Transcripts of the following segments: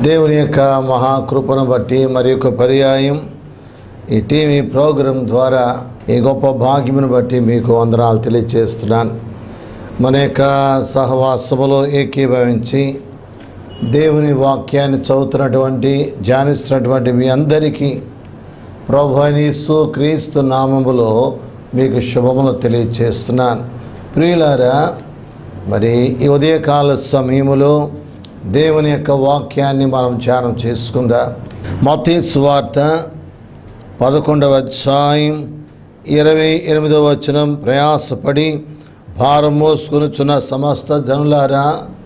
దేవుని యొక్క మహాకృపను బట్టి మరి యొక్క పర్యాయం ఈ టీవీ ప్రోగ్రాం ద్వారా ఈ గొప్ప భాగ్యమును బట్టి మీకు వందనాలు తెలియజేస్తున్నాను మన యొక్క సహవాసములో ఏకీభవించి దేవుని వాక్యాన్ని చదువుతున్నటువంటి ధ్యానిస్తున్నటువంటి మీ అందరికీ ప్రభు యేసు క్రీస్తు నామములో మీకు శుభములు తెలియజేస్తున్నాను ప్రియులారా మరి ఈ ఉదయకాల సమయములో దేవుని యొక్క వాక్యాన్ని మనం ధ్యానం చేసుకుందాం మతీ సువార్త పదకొండవ అధ్యాయం ఇరవై ఎనిమిదవ వచనం ప్రయాసపడి భారం మోసుకొనుచున్న సమస్త జనులారా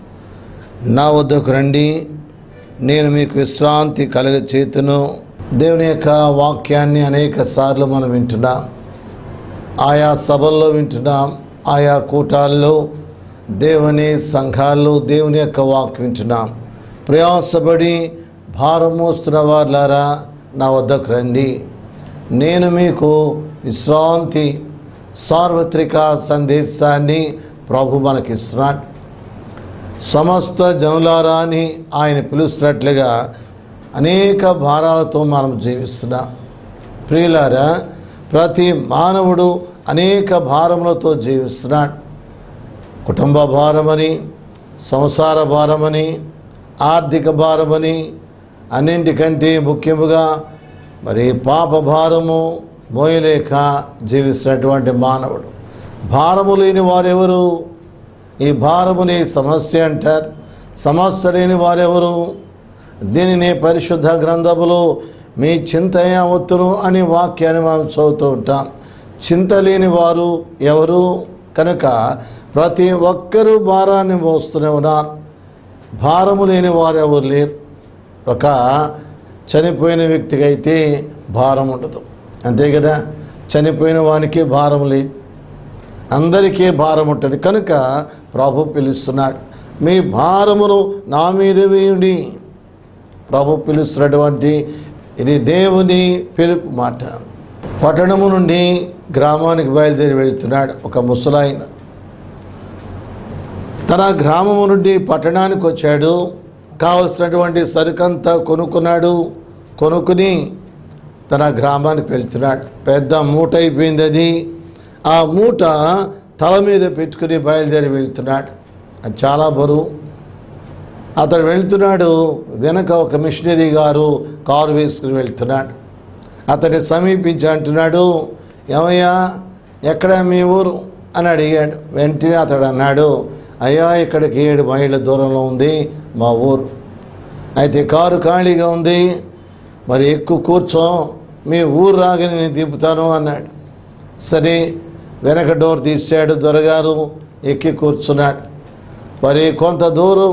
నా వద్దకు రండి నేను మీకు విశ్రాంతి కలగ చేతును దేవుని యొక్క వాక్యాన్ని అనేక సార్లు మనం వింటున్నాం ఆయా సభల్లో వింటున్నాం ఆయా కూటాల్లో దేవుని సంఘాల్లో దేవుని యొక్క వాక్ వింటున్నాం ప్రయాసపడి భారం మోస్తున్న వాళ్ళారా నా వద్దకు రండి నేను మీకు విశ్రాంతి సార్వత్రిక సందేశాన్ని ప్రభు మనకిస్తున్నాడు సమస్త జనులారా అని ఆయన పిలుస్తున్నట్లుగా అనేక భారాలతో మనం జీవిస్తున్నాం ప్రియులారా ప్రతి మానవుడు అనేక భారములతో జీవిస్తున్నాడు కుటుంబ భారమని సంసార భారమని ఆర్థిక భారమని అన్నింటికంటే ముఖ్యముగా మరి పాప భారము మోయలేక జీవిస్తున్నటువంటి మానవుడు భారము లేని వారెవరు ఈ భారముని సమస్య అంటారు సమస్య లేని వారెవరు దీనిని పరిశుద్ధ గ్రంథములో మీ చింతయ ఒత్తును అని వాక్యాన్ని మనం చదువుతూ ఉంటాం చింత లేని వారు ఎవరు కనుక ప్రతి ఒక్కరూ భారాన్ని మోస్తూనే ఉన్నారు భారము లేని వారు ఎవరు లేరు ఒక చనిపోయిన వ్యక్తికి అయితే భారం ఉండదు అంతే కదా చనిపోయిన వానికి భారం లేదు అందరికీ భారం ఉంటుంది కనుక ప్రభు పిలుస్తున్నాడు మీ భారమును నా మీద వేయుడి ప్రభు పిలుస్తున్నటువంటి ఇది దేవుని పిలుపు మాట పట్టణము నుండి గ్రామానికి బయలుదేరి వెళ్తున్నాడు ఒక ముసలాయన తన గ్రామము నుండి పట్టణానికి వచ్చాడు కావలసినటువంటి సరుకంతా కొనుక్కున్నాడు కొనుక్కుని తన గ్రామానికి వెళ్తున్నాడు పెద్ద మూట అయిపోయింది అది ఆ మూట తల మీద పెట్టుకుని బయలుదేరి వెళ్తున్నాడు అది చాలా బరువు అతడు వెళ్తున్నాడు వెనక ఒక మిషనరీ గారు కారు వేసుకుని వెళ్తున్నాడు అతన్ని సమీపించి అంటున్నాడు ఏమయ్యా ఎక్కడ మీ ఊరు అని అడిగాడు వెంటనే అతడు అన్నాడు అయ్యా ఇక్కడికి ఏడు మైళ్ళ దూరంలో ఉంది మా ఊరు అయితే కారు ఖాళీగా ఉంది మరి ఎక్కువ కూర్చో మీ ఊరు రాగానే నేను దింపుతాను అన్నాడు సరే వెనక డోర్ తీసాడు దొరగారు ఎక్కి కూర్చున్నాడు మరి కొంత దూరం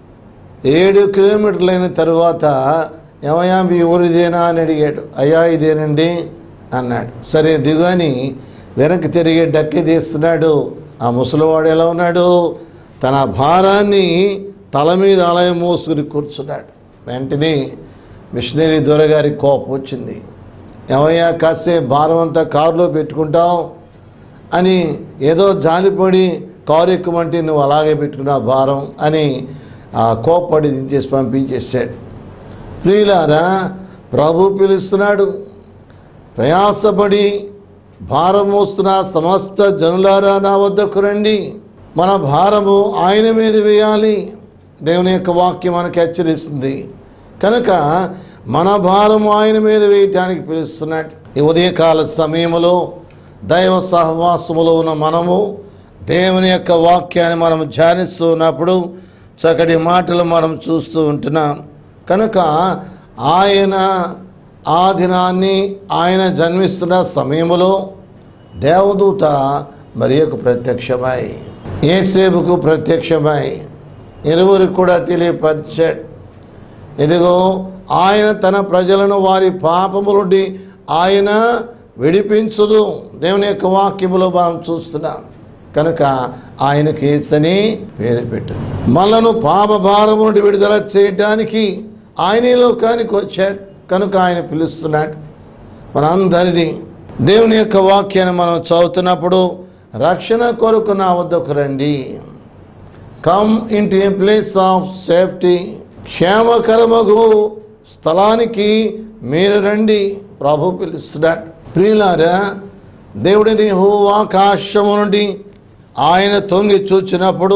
ఏడు కిలోమీటర్లు అయిన తర్వాత ఏమయ్యా మీ ఊరు ఇదేనా అని అడిగాడు అయ్యా ఇదేనండి అన్నాడు సరే దిగుని వెనక్కి తిరిగి డక్కి తీస్తున్నాడు ఆ ముసలివాడు ఎలా ఉన్నాడు తన భారాన్ని తల మీద ఆలయం మోసుకుని కూర్చున్నాడు వెంటనే మిషనరీ దొరగారికి కోపం వచ్చింది ఏమయ్యా కాసేపు భారం అంతా కారులో పెట్టుకుంటాం అని ఏదో జాలిపడి కారు ఎక్కుమంటే నువ్వు అలాగే పెట్టుకున్నావు భారం అని ఆ కోప్పడి దించేసి పంపించేశాడు ప్రియులారా ప్రభు పిలుస్తున్నాడు ప్రయాసపడి భారం మోస్తున్న సమస్త జనులారా నా వద్దకు రండి మన భారము ఆయన మీద వేయాలి దేవుని యొక్క వాక్యం మనకి హెచ్చరిస్తుంది కనుక మన భారము ఆయన మీద వేయటానికి పిలుస్తున్నాడు ఈ ఉదయకాల సమయంలో దైవ సహవాసములో ఉన్న మనము దేవుని యొక్క వాక్యాన్ని మనం ధ్యానిస్తూ ఉన్నప్పుడు చక్కటి మాటలు మనం చూస్తూ ఉంటున్నాం కనుక ఆయన ఆ దినాన్ని ఆయన జన్మిస్తున్న సమయంలో దేవదూత మరి యొక్క ప్రత్యక్షమై ఏసేపుకు ప్రత్యక్షమై ఇరువురికి కూడా తెలియపరిచాడు ఇదిగో ఆయన తన ప్రజలను వారి పాపము నుండి ఆయన విడిపించుదు దేవుని యొక్క వాక్యములో మనం చూస్తున్నాం కనుక ఆయనకి ఏసని పేరు పెట్టింది మనను పాప భారము నుండి విడుదల చేయటానికి ఆయన ఈ లోకానికి వచ్చాడు కనుక ఆయన పిలుస్తున్నాడు మనందరినీ దేవుని యొక్క వాక్యాన్ని మనం చదువుతున్నప్పుడు రక్షణ కొరకు నా వద్దకు రండి come in to a place of safety క్షేమకరమగు స్థలానికి మీరు రండి ప్రభు పిలుస్తున్నాడు ప్రియులారా దేవుడిని హూ ఆకాశము నుండి ఆయన తొంగి చూచినప్పుడు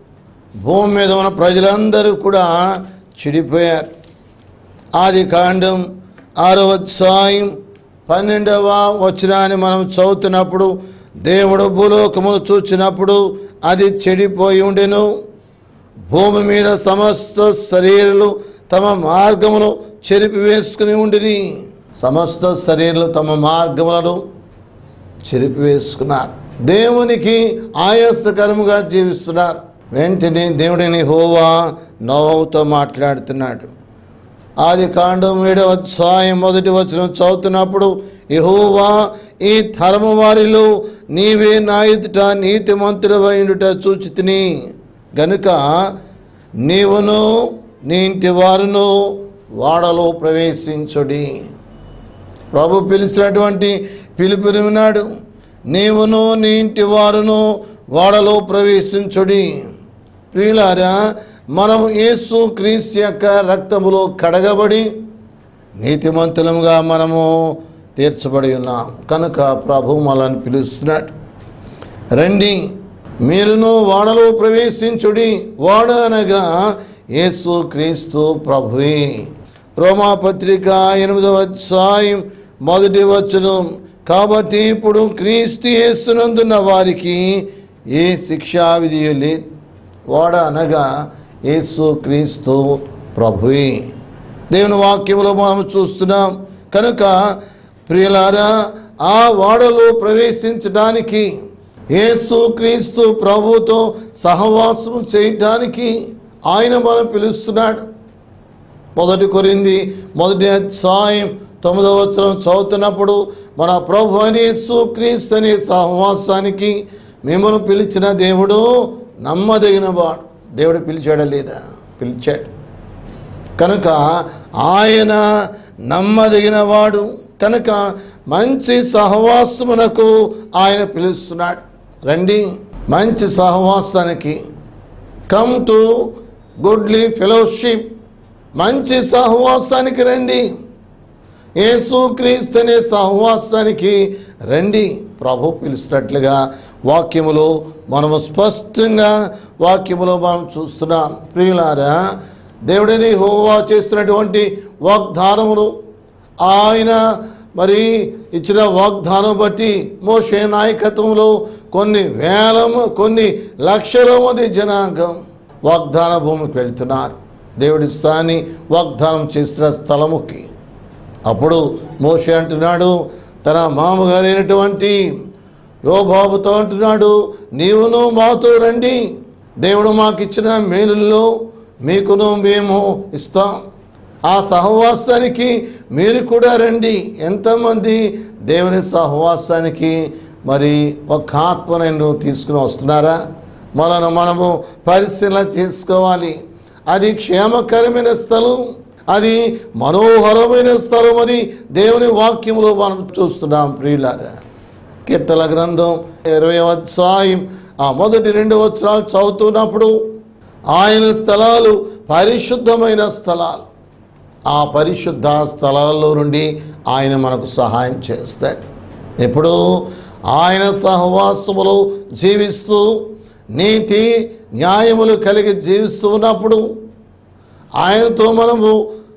భూమి మీద ఉన్న ప్రజలందరూ కూడా చెడిపోయారు ఆది కాండం ఆరో అధ్యాయం పన్నెండవ వచనాన్ని మనం చదువుతున్నప్పుడు దేవుడు భూలోకమును చూచినప్పుడు అది చెడిపోయి ఉండెను భూమి మీద సమస్త శరీరాలు తమ మార్గమును చెరిపి వేసుకుని ఉండిని సమస్త శరీరాలు తమ మార్గములను చెరిపి వేసుకున్నారు దేవునికి ఆయాసకరముగా జీవిస్తున్నారు వెంటనే దేవుడిని హోవా నోవుతో మాట్లాడుతున్నాడు ఆది కాండం ఏడవ అధ్యాయం మొదటి వచనం చదువుతున్నప్పుడు యహోవా ఈ తరము వారిలో నీవే నా ఎదుట నీతిమంతుడవైండుట చూచితిని గనుక నీవును నీ ఇంటి వారును వాడలో ప్రవేశించుడి ప్రభు పిలిచినటువంటి పిలుపుని విన్నాడు నీవును నీ ఇంటి వారును వాడలో ప్రవేశించుడి ప్రియులారా మనం యేసు క్రీస్తు యొక్క రక్తములో కడగబడి నీతిమంతులముగా మనము తీర్చబడి ఉన్నాం కనుక ప్రభు మనల్ని పిలుస్తున్నాడు రండి మీరును వాడలో ప్రవేశించుడి వాడ అనగా యేసు క్రీస్తు ప్రభువే రోమాపత్రిక ఎనిమిదవ అధ్యాయం మొదటి వచనం కాబట్టి ఇప్పుడు క్రీస్తు యేసునందున్న వారికి ఏ శిక్షా విధి లేదు వాడ అనగా యేసు క్రీస్తు ప్రభువే దేవుని వాక్యంలో మనం చూస్తున్నాం కనుక ప్రియులారా ఆ వాడలో ప్రవేశించడానికి యేసు క్రీస్తు ప్రభుతో సహవాసం చేయటానికి ఆయన మనం పిలుస్తున్నాడు మొదటి కొరింది మొదటి అధ్యాయం తొమ్మిదవ వచనం చదువుతున్నప్పుడు మన ప్రభు అని యేసు క్రీస్తు అనే సహవాసానికి మిమ్మల్ని పిలిచిన దేవుడు నమ్మదగిన వాడు దేవుడు పిలిచాడా లేదా పిలిచాడు కనుక ఆయన నమ్మదగిన వాడు కనుక మంచి సహవాసమునకు ఆయన పిలుస్తున్నాడు రండి మంచి సహవాసానికి కమ్ టు గుడ్లీ ఫెలోషిప్ మంచి సహవాసానికి రండి యేసుక్రీస్తు అనే సహవాసానికి రండి ప్రభు పిలిచినట్లుగా వాక్యములో మనము స్పష్టంగా వాక్యములో మనం చూస్తున్నాం ప్రియులారా దేవుడిని హోవా చేసినటువంటి వాగ్దానమును ఆయన మరి ఇచ్చిన వాగ్దానం బట్టి మోషే నాయకత్వంలో కొన్ని వేల మ- కొన్ని లక్షల మంది జనాంగం వాగ్దాన భూమికి వెళ్తున్నారు దేవుడి స్థాన్ని వాగ్దానం చేసిన స్థలముకి అప్పుడు మోషే అంటున్నాడు తన మామగారైనటువంటి యోబాబుతో అంటున్నాడు నీవును మాతో రండి దేవుడు మాకు ఇచ్చిన మేలుల్లో మీకును మేము ఇస్తాం ఆ సహవాసానికి మీరు కూడా రండి ఎంతమంది దేవుని సహవాసానికి మరి ఒక ఆత్మను తీసుకుని వస్తున్నారా మనను మనము పరిశీలన చేసుకోవాలి అది క్షేమకరమైన స్థలం అది మనోహరమైన స్థలం అని దేవుని వాక్యములో మనం చూస్తున్నాం ప్రియులారా కీర్తన గ్రంథం ఇరవై అధ్యాయం ఆ మొదటి రెండు వచనాలు చదువుతున్నప్పుడు ఆయన స్థలాలు పరిశుద్ధమైన స్థలాలు ఆ పరిశుద్ధ స్థలాల్లో నుండి ఆయన మనకు సహాయం చేస్తాడు ఇప్పుడు ఆయన సహవాసములో జీవిస్తూ నీతి న్యాయములు కలిగి జీవిస్తూ ఉన్నప్పుడు ఆయనతో మనము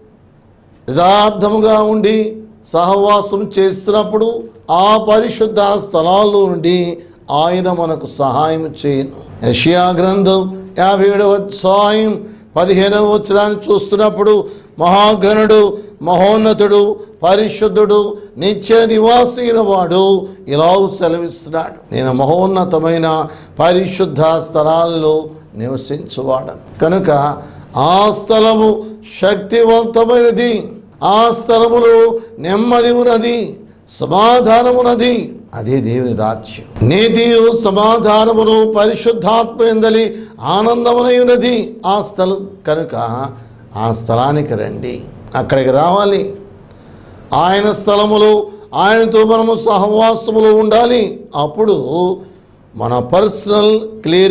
యథార్థముగా ఉండి సహవాసం చేస్తున్నప్పుడు ఆ పరిశుద్ధ స్థలాల్లో నుండి ఆయన మనకు సహాయం చేయను యషియా గ్రంథం యాభై ఏడవ అధ్యాయం పదిహేనవ వచ్చరాన్ని చూస్తున్నప్పుడు మహాగణుడు మహోన్నతుడు పరిశుద్ధుడు నిత్య నివాసి అయిన వాడు ఇలా సెలవిస్తున్నాడు నేను మహోన్నతమైన పరిశుద్ధ స్థలాల్లో నివసించువాడను కనుక ఆ స్థలము శక్తివంతమైనది ఆ స్థలములో నెమ్మది ఉన్నది సమాధానమున్నది అదే దేవుని రాజ్యం నీతియు సమాధానమును పరిశుద్ధాత్మ ఎందలి ఆనందమునై ఉన్నది ఆ స్థలం కనుక ఆ స్థలానికి రండి అక్కడికి రావాలి ఆయన స్థలములో ఆయనతో మనము సహవాసములో ఉండాలి అప్పుడు మన పర్సనల్ క్లియరింగ్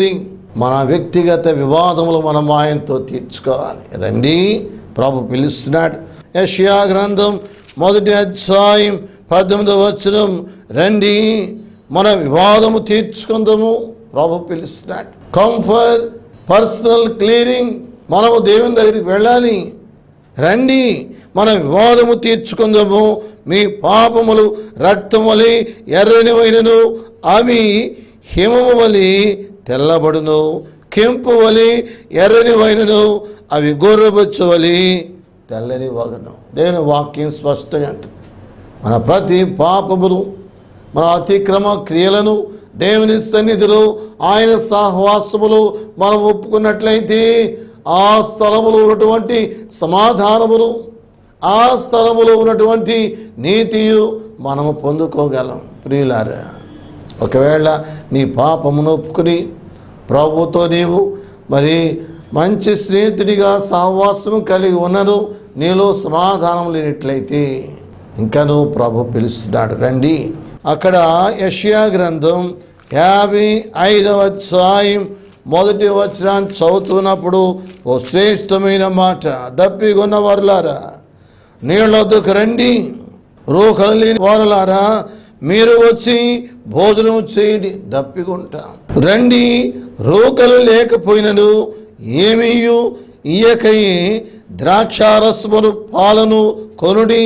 మన వ్యక్తిగత వివాదములు మనం ఆయనతో తీర్చుకోవాలి రండి ప్రభు పిలుస్తున్నాడు యష్యా గ్రంథం మొదటి అధ్యాయం పద్దెనిమిదవ వచనం రండి మన వివాదము తీర్చుకుందాము ప్రభు పిలుస్తున్నాడు కంఫర్ట్ పర్సనల్ క్లియరింగ్ మనము దేవుని దగ్గరికి వెళ్ళాలి రండి మన వివాదము తీర్చుకుందాము మీ పాపములు రక్తములి ఎర్రనివైనను అవి హిమము వలి తెల్లబడును కెంపు వలి ఎర్రనివైనను అవి గొర్రెబొచ్చు వలి తెల్లని వగను దేవుని వాక్యం స్పష్టంగా అంటుంది మన ప్రతి పాపమును మన అతిక్రమ క్రియలను దేవుని సన్నిధిలో ఆయన సహవాసములు మనం ఒప్పుకున్నట్లయితే ఆ స్థలములో ఉన్నటువంటి సమాధానమును ఆ స్థలములో ఉన్నటువంటి నీతియు మనము పొందుకోగలం ప్రియులారా ఒకవేళ నీ పాపమును ఒప్పుకుని ప్రభుతో నీవు మరి మంచి స్నేహితుడిగా సహవాసము కలిగి ఉన్నను నీలో సమాధానం లేనట్లయితే ఇంకా నువ్వు ప్రభు పిలుస్తున్నాడు రండి అక్కడ యష్యా గ్రంథం యాభై ఐదవ అధ్యాయం మొదటి వచనాన్ని చదువుతున్నప్పుడు ఓ శ్రేష్టమైన మాట దప్పిగొన్న వారులారా నీళ్ళొద్దుకు రండి రోకలు లేని వారులారా మీరు వచ్చి భోజనం చేయండి దప్పికుంటాం రండి రోకలు లేకపోయినను ఏమీయు ఇయకయి ద్రాక్షారసమును పాలను కొనుడి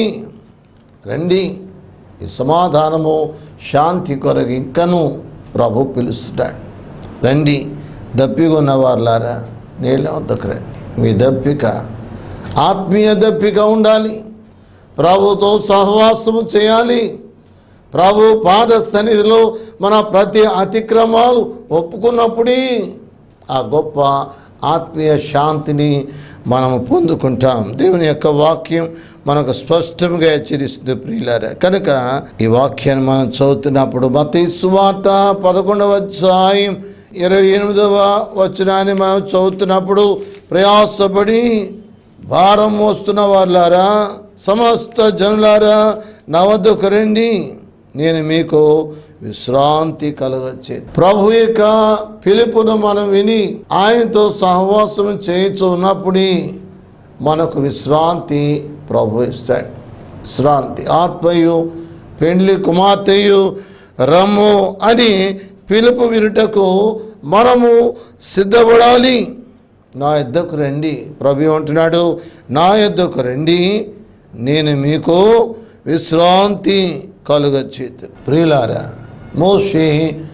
రండి ఈ సమాధానము శాంతి కొరకు ఇంకను ప్రభు పిలుస్తాడు రండి దప్పిగొన్న వారులారా నీళ్ళ వద్దకు రండి మీ దప్పిక ఆత్మీయ దప్పిక ఉండాలి ప్రభుతో సహవాసము చేయాలి ప్రభు పాద సన్నిధిలో మన ప్రతి అతిక్రమాలు ఒప్పుకున్నప్పుడే ఆ గొప్ప ఆత్మీయ శాంతిని మనము పొందుకుంటాం దేవుని యొక్క వాక్యం మనకు స్పష్టంగా హెచ్చరిస్తుంది ప్రియులారా కనుక ఈ వాక్యాన్ని మనం చదువుతున్నప్పుడు మత సువార్త పదకొండవ అధ్యాయం ఇరవై ఎనిమిదవ వచనాన్ని మనం చదువుతున్నప్పుడు ప్రయాసపడి భారం మోస్తున్న వాళ్ళారా సమస్త జనులారా నా వద్దకు రండి నేను మీకు విశ్రాంతి కలగచ్చే ప్రభు యొక్క పిలుపును మనం విని ఆయనతో సహవాసం చేయించు ఉన్నప్పుడే మనకు విశ్రాంతి ప్రభు ఇస్తాడు విశ్రాంతి ఆత్మయు పెండ్లి కుమార్తెయు రమ్ము అని పిలుపు వినుటకు మనము సిద్ధపడాలి నా యొద్దకు రండి ప్రభు అంటున్నాడు నా యొద్దకు రండి నేను మీకు విశ్రాంతి కలుగచ్చేది ప్రియులారా మోషే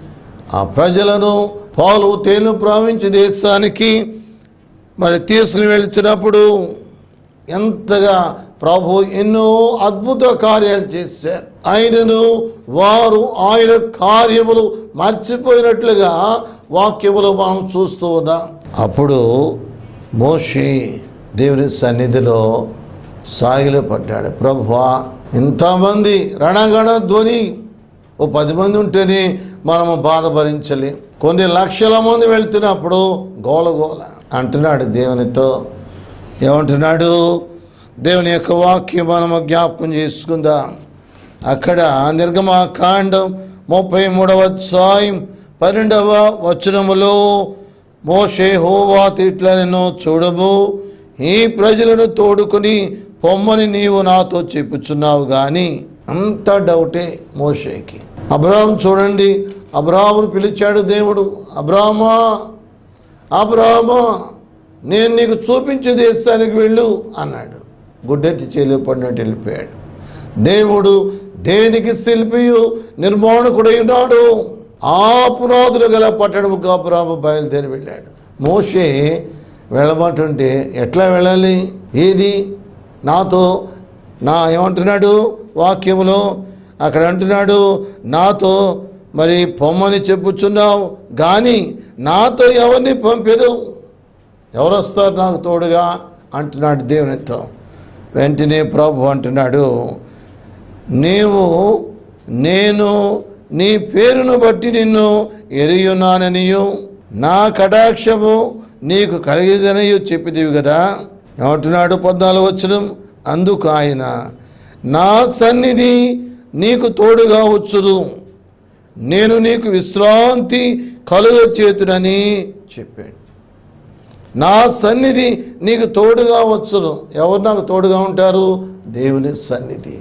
ఆ ప్రజలను పాలు తేలు ప్రావించి దేశానికి మరి తీసుకుని వెళ్తున్నప్పుడు ఎంతగా ప్రభు ఎన్నో అద్భుత కార్యాలు చేశారు ఆయనను వారు ఆయన కార్యములు మర్చిపోయినట్లుగా వాక్యములు మనం చూస్తూ ఉన్నాం అప్పుడు మోషి దేవుని సన్నిధిలో సాగిలో పడ్డాడు ప్రభువా ఇంతమంది రణగణ ధ్వని ఓ పది మంది ఉంటేనే మనము బాధ భరించలేం కొన్ని లక్షల మంది వెళ్తున్నప్పుడు గోలగోల అంటున్నాడు దేవునితో ఏమంటున్నాడు దేవుని యొక్క వాక్యం మనము జ్ఞాపకం చేసుకుందాం అక్కడ నిర్గమాకాండం ముప్పై మూడవ అధ్యాయం పన్నెండవ వచనములో మోషే హోవా తిట్లను చూడము ఈ ప్రజలను తోడుకొని పొమ్మని నీవు నాతో చెప్పుచున్నావు కానీ అంత డౌటే మోషేకి అబ్రాహం చూడండి అబ్రాహమును పిలిచాడు దేవుడు అబ్రాహమా అబ్రాహమా నేను నీకు చూపించే దేశానికి వెళ్ళు అన్నాడు గుడ్డెత్తి చేయలేపడినట్టు వెళ్ళిపోయాడు దేవుడు దేనికి శిల్పియు నిర్మాణకుడై ఉన్నాడు ఆ పునాదులు గల పట్టణము కాపురాము బయలుదేరి వెళ్ళాడు మోషే వెళ్ళమంటుంటే ఎట్లా వెళ్ళాలి ఏది నాతో నా ఏమంటున్నాడు వాక్యములో అక్కడ అంటున్నాడు నాతో మరి పొమ్మని చెప్పుచున్నావు కానీ నాతో ఎవరిని పంపేదు ఎవరు వస్తారు నాకు తోడుగా అంటున్నాడు దేవునితో వెంటనే ప్రభు అంటున్నాడు నీవు నేను నీ పేరును బట్టి నిన్ను ఎరియున్నాననియు నా కటాక్షము నీకు కలిగిదనియు చెప్పిదివి కదా ఏమంటున్నాడు పద్నాలుగు వచ్చడం అందుకు ఆయన నా సన్నిధి నీకు తోడుగా వచ్చుదు నేను నీకు విశ్రాంతి కలుగ చేతునని చెప్పాడు నా సన్నిధి నీకు తోడుగా వచ్చును ఎవరు నాకు తోడుగా ఉంటారు దేవుని సన్నిధి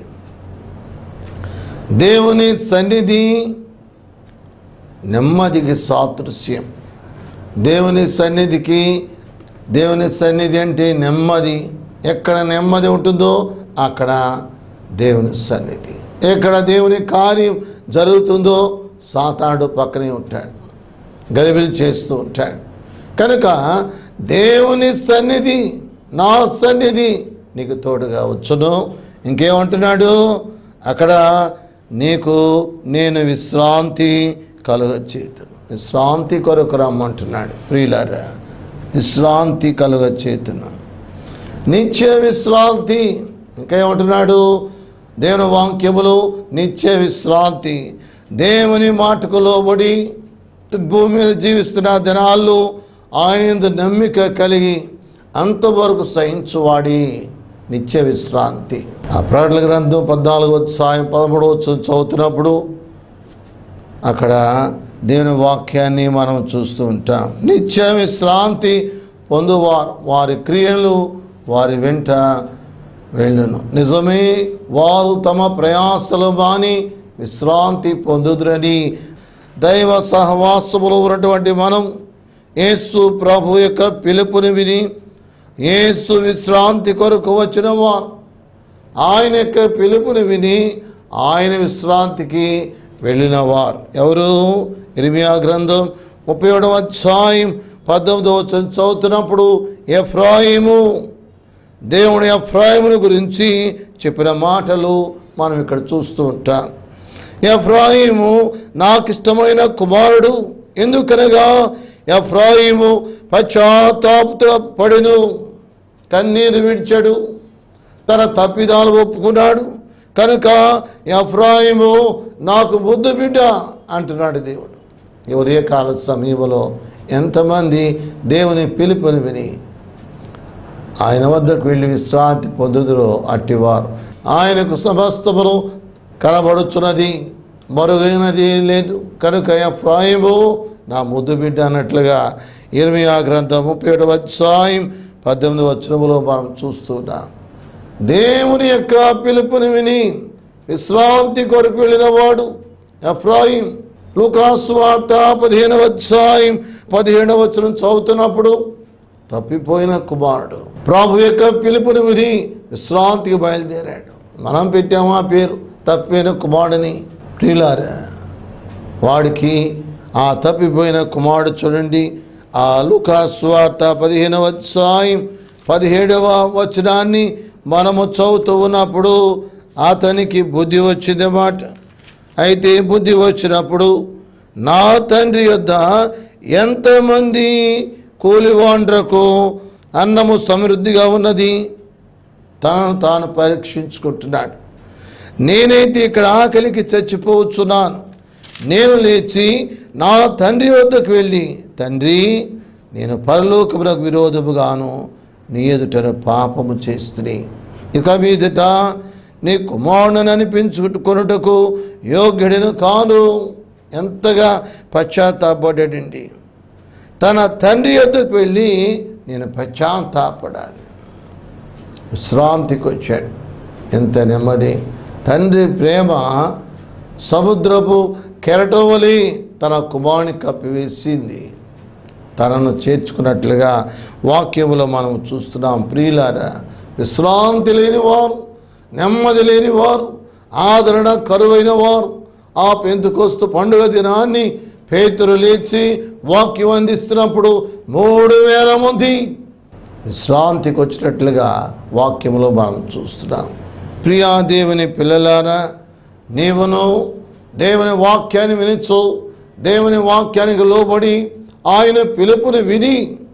దేవుని సన్నిధి నెమ్మదికి సాదృశ్యం దేవుని సన్నిధికి దేవుని సన్నిధి అంటే నెమ్మది ఎక్కడ నెమ్మది ఉంటుందో అక్కడ దేవుని సన్నిధి ఎక్కడ దేవుని కార్యం జరుగుతుందో సాతాడు పక్కనే ఉంటాడు గలిబిలి చేస్తూ ఉంటాడు కనుక దేవుని సన్నిధి నా సన్నిధి నీకు తోడుగా వచ్చును ఇంకేమంటున్నాడు అక్కడ నీకు నేను విశ్రాంతి కలుగచేతును విశ్రాంతి కొరకు రమ్మంటున్నాడు ప్రియులారా విశ్రాంతి కలుగచేతును నిత్య విశ్రాంతి ఇంకా ఏమంటున్నాడు దేవుని వాక్యములు నిత్య విశ్రాంతి దేవుని మాటకు లోబడి భూమి మీద జీవిస్తున్న దినాల్లో ఆయన యందు నమ్మిక కలిగి అంతవరకు సహించువాడి నిత్య విశ్రాంతి ఆ ప్రకటన గ్రంథం పద్నాలుగు సాయం పదమూడు వచ్చి చదువుతున్నప్పుడు అక్కడ దేవుని వాక్యాన్ని మనం చూస్తూ ఉంటాం నిత్య విశ్రాంతి పొందువారు వారి క్రియలు వారి వెంట వెళ్ళును నిజమే వారు తమ ప్రయాసలు మాని విశ్రాంతి పొందుదురని దైవ సహవాసములో ఉన్నటువంటి మనం యేసు ప్రభు యొక్క పిలుపుని విని యేసు విశ్రాంతి కొరకు వచ్చిన వారు ఆయన యొక్క పిలుపుని విని ఆయన విశ్రాంతికి వెళ్ళినవారు ఎవరు ఇరిమియా గ్రంథం ముప్పై ఏడవ అధ్యాయం పద్దెనిమిదవ వచనం చదువుతున్నప్పుడు ఎఫ్రాయిము దేవుని ఎఫ్రాయిముని గురించి చెప్పిన మాటలు మనం ఇక్కడ చూస్తూ ఉంటాం ఎఫ్రాయిము నాకు ఇష్టమైన కుమారుడు ఎందుకనగా ఎఫ్రాయిము పశ్చాత్తాప పడిను కన్నీరు విడిచాడు తన తప్పిదాలు ఒప్పుకున్నాడు కనుక ఎఫ్రాయిము నాకు ముద్దు బిడ్డ అంటున్నాడు దేవుడు ఈ ఉదయకాల సమయంలో ఎంతమంది దేవుని పిలుపుని విని ఆయన వద్దకు వెళ్ళి విశ్రాంతి పొందుదురో అట్టివారు ఆయనకు సమస్తమును కనబడుచున్నది మరుగైనది ఏం లేదు కనుక ఎఫ్రాయిము నా ముద్దు బిడ్డ అన్నట్లుగా ఇరవై ఆ గ్రంథం ముప్పై ఏడు అధ్యాయం పద్దెనిమిది వచనములో మనం చూస్తున్నాం దేవుని యొక్క పిలుపుని విని విశ్రాంతి కొరకు వెళ్ళిన వాడు ఎఫ్రాయిం లూకాసు వార్త పదిహేనవ అధ్యాయం పదిహేనవ వచనం చదువుతున్నప్పుడు తప్పిపోయిన కుమారుడు ప్రభు యొక్క పిలుపుని విని విశ్రాంతికి బయలుదేరాడు మనం పెట్టామా పేరు తప్పిపోయిన కుమారుడిని ప్రియులారా వాడికి ఆ తప్పిపోయిన కుమారుడు చూడండి ఆ లూకాసు వార్త పదిహేనవ అధ్యాయం పదిహేడవ వచనాన్ని మనము చదువుతూ ఉన్నప్పుడు అతనికి బుద్ధి వచ్చిందన్నమాట అయితే బుద్ధి వచ్చినప్పుడు నా తండ్రి యొద్ద ఎంతమంది కూలివాండ్రకు అన్నము సమృద్ధిగా ఉన్నది తనను తాను పరీక్షించుకుంటున్నాడు నేనైతే ఇక్కడ ఆకలికి చచ్చిపోవచ్చున్నాను నేను లేచి నా తండ్రి వద్దకు వెళ్ళి తండ్రి నేను పరలోకములకు విరోధముగాను నీ ఎదుటను పాపము చేస్తుని ఇక మీదట నీ కుమారుని అనిపించుకొనుటకు యోగ్యుడను కాను ఎంతగా పశ్చాత్తాపడ్డాడండి తన తండ్రి యొద్దకు వెళ్ళి నేను పశ్చాత్తాపడాలి విశ్రాంతికి వచ్చాడు ఎంత నెమ్మది తండ్రి ప్రేమ సముద్రపు కెరటం వలి తన కుమారుని కప్పివేసింది తనను చేర్చుకున్నట్లుగా వాక్యములో మనం చూస్తున్నాం ప్రియులారా విశ్రాంతి లేని వారు నెమ్మది లేని వారు ఆదరణ కరువైన వారు ఆ పెంతుకొస్తు పండుగ దినాన్ని పేతురు లేచి వాక్యం అందిస్తున్నప్పుడు మూడు వేల మంది విశ్రాంతికి వచ్చినట్లుగా వాక్యములో మనం చూస్తున్నాం ప్రియా దేవుని పిల్లలారా నీవును దేవుని వాక్యాన్ని వినిచు దేవుని వాక్యానికి లోబడి ఆయన పిలుపుని విని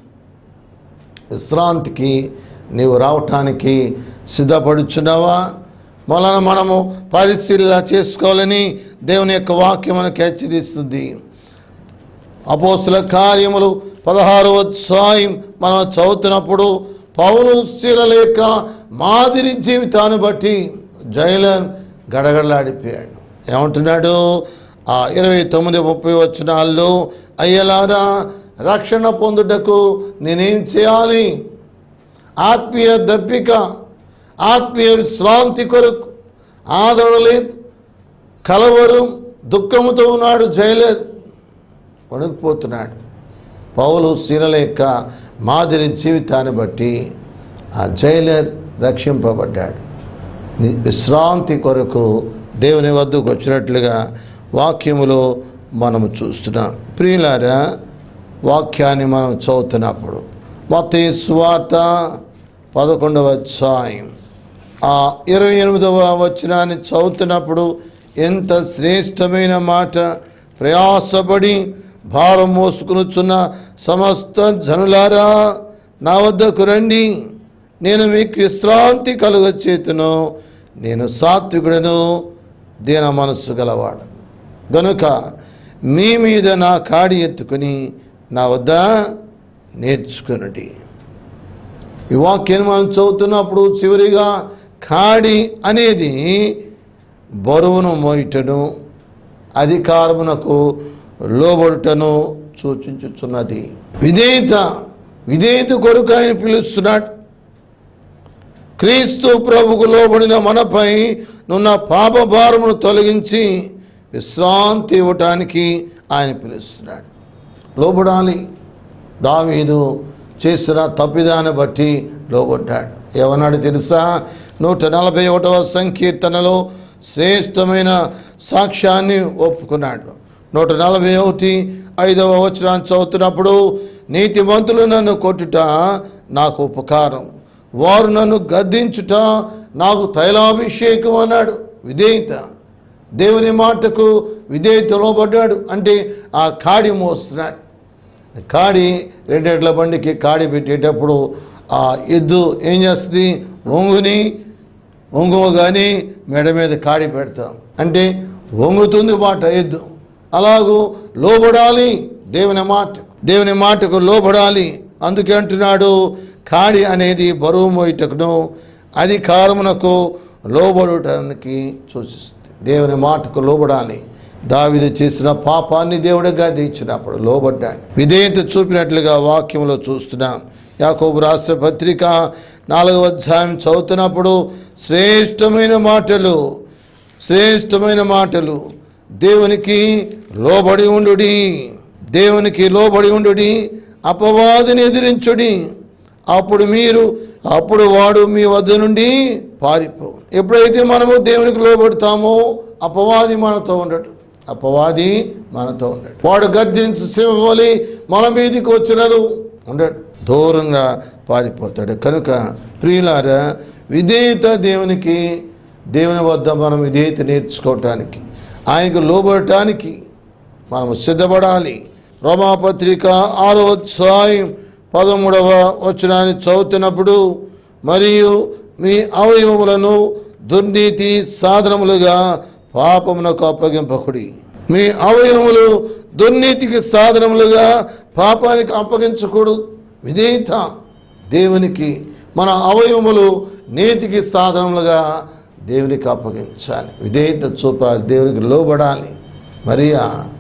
విశ్రాంతికి నీవు రావటానికి సిద్ధపడుచున్నావా మొలన మనము పరిశీలన చేసుకోవాలని దేవుని యొక్క వాక్యం మనకు హెచ్చరిస్తుంది అపోస్తుల కార్యములు పదహారు అధ్యాయం మనం చదువుతున్నప్పుడు పౌలు శీలల యొక్క మాదిరి జీవితాన్ని బట్టి జైలన్ గడగడలాడిపోయాడు ఏమంటున్నాడు ఆ ఇరవై తొమ్మిది ముప్పై వచనాల్లో అయ్యలారా రక్షణ పొందుటకు నేనేం చేయాలి ఆత్మీయ దప్పిక ఆత్మీయ విశ్రాంతి కొరకు ఆదరణ లేదు కలవరు దుఃఖముతో ఉన్నాడు జైలర్ వణుకుపోతున్నాడు పౌలు శీలల యొక్క మాదిరి జీవితాన్ని బట్టి ఆ జైలర్ రక్షింపబడ్డాడు ని- విశ్రాంతి కొరకు దేవుని వద్దకు వచ్చినట్లుగా వాక్యములో మనము చూస్తున్నాం ప్రియులారా వాక్యాన్ని మనం చదువుతున్నప్పుడు మొత్తం సువార్త పదకొండవ అధ్యాయం ఆ ఇరవై ఎనిమిదవ వచనాన్ని చదువుతున్నప్పుడు ఎంత శ్రేష్టమైన మాట ప్రయాసపడి భారం మోసుకునుచున్న సమస్త జనులారా నా వద్దకు రండి నేను మీకు విశ్రాంతి కలుగ చేతును నేను సాత్వికుడను దీన మనస్సు గలవాడు గనుక మీ మీద నా కాడి ఎత్తుకుని నా వద్ద నేర్చుకునుడి ఈ వాక్యాన్ని మనం చదువుతున్నప్పుడు చివరిగా కాడి అనేది బరువును మోయటను అధికారమునకు లోబడుటను సూచించుచున్నది విధేయత విధేయత కొరకు ఆయన పిలుస్తున్నాడు క్రీస్తు ప్రభుకు లోబడిన మనపై నున్న పాప భారమును తొలగించి విశ్రాంతి ఇవ్వటానికి ఆయన పిలుస్తున్నాడు లోబడాలి దావీదు చేసిన తప్పిదాన్ని బట్టి లోబడ్డాడు ఏమన్నాడు తెలుసా నూట నలభై ఒకటవ సంకీర్తనలో శ్రేష్టమైన సాక్ష్యాన్ని ఒప్పుకున్నాడు నూట నలభై ఒకటి ఐదవ వచనాన్ని చదువుతున్నప్పుడు నీతిమంతులు నన్ను కొట్టుట నాకు ఉపకారం వారు నన్ను గద్దించుట నాకు తైలాభిషేకం అన్నాడు విధేయత దేవుని మాటకు విధేయత లోబడ్డాడు అంటే ఆ కాడి మోస్తున్నాడు కాడి రెండేళ్ల బండికి కాడి పెట్టేటప్పుడు ఆ ఎద్దు ఏం చేస్తుంది ఒంగుని ఒంగుగాని మెడ మీద కాడి పెడతాం అంటే వంగుతుంది మాట ఎద్దు అలాగూ లోబడాలి దేవుని మాట దేవుని మాటకు లోబడాలి అందుకే అంటున్నాడు కాడి అనేది బరువు మోయటకును అధికారమునకు లోబడటానికి సూచిస్తుంది దేవుని మాటకు లోబడాలి దావిది చేసిన పాపాన్ని దేవుడిగా దించినప్పుడు లోబడ్డాడు విధేయత చూపినట్లుగా వాక్యంలో చూస్తున్నాం యాకోబు రాష్ట్ర పత్రిక నాలుగవ అధ్యాయం చదువుతున్నప్పుడు శ్రేష్టమైన మాటలు శ్రేష్టమైన మాటలు దేవునికి లోబడి ఉండుడి దేవునికి లోబడి ఉండుడి అపవాదిని ఎదిరించుడి అప్పుడు మీరు అప్పుడు వాడు మీ వద్ద నుండి పారిపో ఎప్పుడైతే మనము దేవునికి లోబడతామో అపవాది మనతో ఉండడు అపవాది మనతో ఉండడు వాడు గర్జించి సింహలి మన మీదికి వచ్చినదు ఉండడు దూరంగా పారిపోతాడు కనుక ప్రియులారా విధేయత దేవునికి దేవుని వద్ద మనం విధేయత నేర్చుకోవటానికి ఆయనకు లోబడటానికి మనము సిద్ధపడాలి రోమాపత్రిక ఆరో అధ్యాయం పదమూడవ వచనాన్ని చదువుతున్నప్పుడు మరియు మీ అవయవములను దుర్నీతి సాధనములుగా పాపమునకు అప్పగింపకుడి మీ అవయవములు దుర్నీతికి సాధనములుగా పాపానికి అప్పగించకూడదు విధేయత దేవునికి మన అవయవములు నీతికి సాధనములుగా దేవునికి అప్పగించాలి విధేయత చూపాలి దేవునికి లోబడాలి మరియా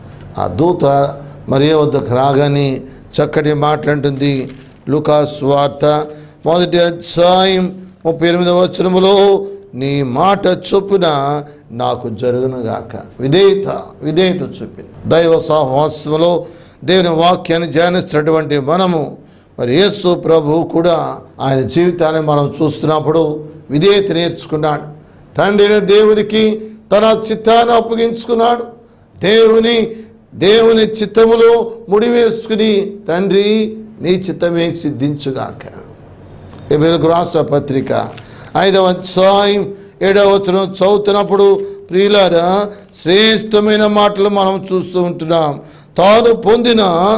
ఆ దూత మరియా వద్దకు రాగానే చక్కటి మాట్లాడుతుంది లుకాస్ వార్త మొదటి అధ్యాయం ముప్పై ఎనిమిదవ వచనములో నీ మాట చొప్పున నాకు జరుగునుగాక విధేయత విధేయత చూపింది దైవ సహవాసములో దేవుని వాక్యాన్ని ధ్యానిస్తున్నటువంటి మనము మరి యేసు ప్రభు కూడా ఆయన జీవితాన్ని మనం చూస్తున్నప్పుడు విధేయత నేర్చుకున్నాడు తండ్రిని దేవునికి తన చిత్తాన్ని అప్పగించుకున్నాడు దేవుని దేవుని చిత్తములో ముడివేసుకుని తండ్రి నీ చిత్తమే సిద్ధించుగాక ఎబ్రిల్కు రాష్ట్ర పత్రిక ఐదవ అధ్యాయం ఏడవ వచనం చదువుతున్నప్పుడు ప్రియులారా శ్రేష్టమైన మాటలు మనం చూస్తూ ఉంటున్నాం తాను పొందిన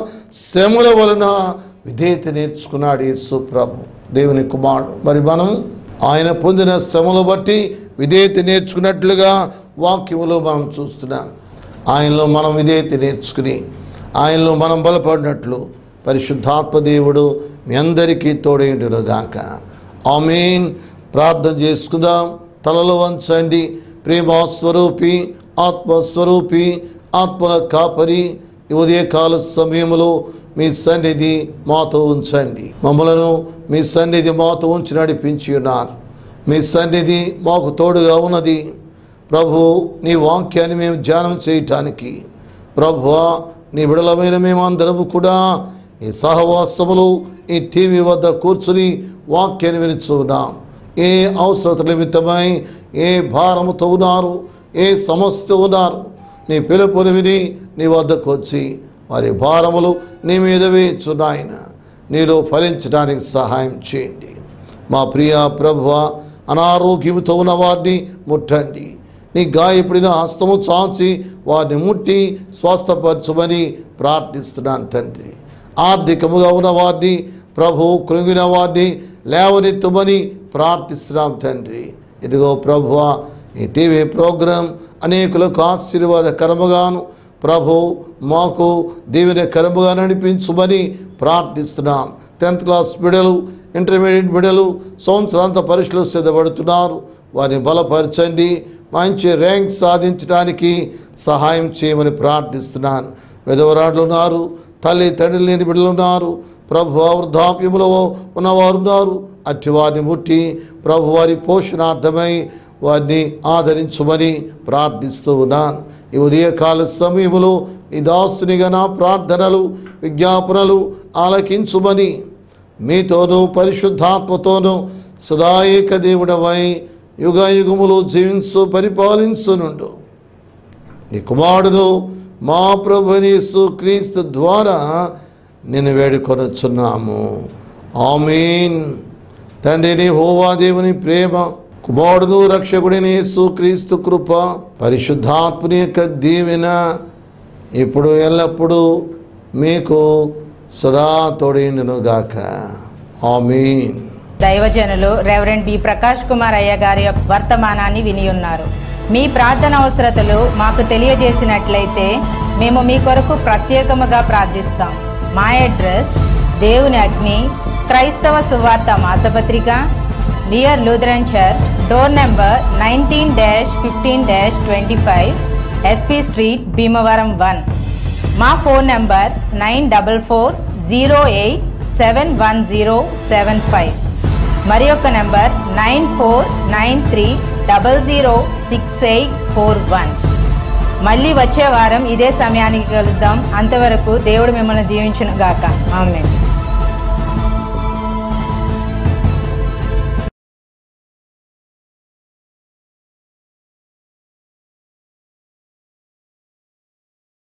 శ్రమల వలన విధేయత నేర్చుకున్నాడు యేసు ప్రభు దేవుని కుమారుడు మరి మనం ఆయన పొందిన శ్రమలు బట్టి విధేయత నేర్చుకున్నట్లుగా వాక్యములో మనం చూస్తున్నాం ఆయనలో మనం విధేయత నేర్చుకుని ఆయనలో మనం బలపడినట్లు పరిశుద్ధాత్మ దేవుడు మీ అందరికీ తోడేండును గాక ఆమెన్ ప్రార్థన చేసుకుందాం తలలో వంచండి ప్రేమస్వరూపి ఆత్మస్వరూపి ఆత్మల కాపరి ఈ ఉదయకాల సమయంలో మీ సన్నిధి మాతో ఉంచండి మమ్మలను మీ సన్నిధి మాతో ఉంచి నడిపించి ఉన్నారు మీ సన్నిధి మాకు తోడుగా ఉన్నది ప్రభు నీ వాక్యాన్ని మేము ధ్యానం చేయటానికి ప్రభువా నీ విడలమైన మేమందరము కూడా ఈ సహవాసములు ఈ టీవీ వద్ద కూర్చుని వాక్యాన్ని వినిచున్నాం ఏ అవసరత నిమిత్తమై ఏ భారముతో ఉన్నారు ఏ సమస్యతో ఉన్నారు నీ పిలుపుని విని నీ వద్దకు వచ్చి వారి భారములు నీ మీద వేచున్నాయన నీలో ఫలించడానికి సహాయం చేయండి మా ప్రియ ప్రభువ అనారోగ్యముతో ఉన్న వారిని ముట్టండి నీ గాయపడిన హస్తము చాచి వారిని ముట్టి స్వస్థపరచుమని ప్రార్థిస్తున్నాను తండ్రి ఆర్థికముగా ఉన్న వారిని ప్రభు కృంగిన వారిని లేవనెత్తుమని ప్రార్థిస్తున్నాం తండ్రి ఇదిగో ప్రభువ ఈ టీవీ ప్రోగ్రాం అనేకులకు ఆశీర్వాదకరముగాను ప్రభు మాకు దీవెన కరముగా నడిపించుమని ప్రార్థిస్తున్నాం టెన్త్ క్లాస్ బిడలు ఇంటర్మీడియట్ బిడలు సంవత్సరాంత పరీక్షలు సిద్ధపడుతున్నారు వారిని బలపరచండి మంచి ర్యాంక్ సాధించడానికి సహాయం చేయమని ప్రార్థిస్తున్నాను విధవరాళ్ళు ఉన్నారు తల్లి తండ్రి లేని బిడ్డలు ఉన్నారు ప్రభు వృద్ధాప్యములో ఉన్నవారు ఉన్నారు అట్టి వారిని ముట్టి ప్రభు వారి పోషణార్థమై వారిని ఆదరించుమని ప్రార్థిస్తూ ఉన్నాను ఈ ఉదయకాల సమయములో ఈ దాసునిగా నా ప్రార్థనలు విజ్ఞాపనలు ఆలకించుమని మీతోనూ పరిశుద్ధాత్మతోనూ సదాయేక దేవుడవై యుగ యుగములు జీవించు పరిపాలించునుండు నీ కుమారుడు మా ప్రభునేసు క్రీస్తు ద్వారా నిన్ను వేడుకొనొచ్చున్నాము ఆమీన్ తండ్రిని హోవా దేవుని ప్రేమ కుమారుడు రక్షకుడిని యేసు క్రీస్తు కృప పరిశుద్ధాత్మని యొక్క దీవెన ఇప్పుడు ఎల్లప్పుడూ మీకు సదా తోడైండునుగాక ఆమీన్ దైవజనులు రెవరెండ్ బి ప్రకాష్ కుమార్ అయ్య గారి యొక్క వర్తమానాన్ని విని ఉన్నారు మీ ప్రార్థన అవసరతలు మాకు తెలియజేసినట్లయితే మేము మీ కొరకు ప్రత్యేకముగా ప్రార్థిస్తాం మా అడ్రస్ దేవుని అగ్ని క్రైస్తవ సువార్త మాసపత్రిక near Lutheran church door number nineteen dash fifteen dash twenty five SP street Bhimavaram one మా phone number nine double four zero eight seven one zero seven five మరి యొక్క number nine four nine three double zero six eight four one మళ్ళీ వచ్చే వారం ఇదే సమయానికి కలుద్దాం అంతవరకు దేవుడు మిమ్మల్ని దీవించును గాక ఆమె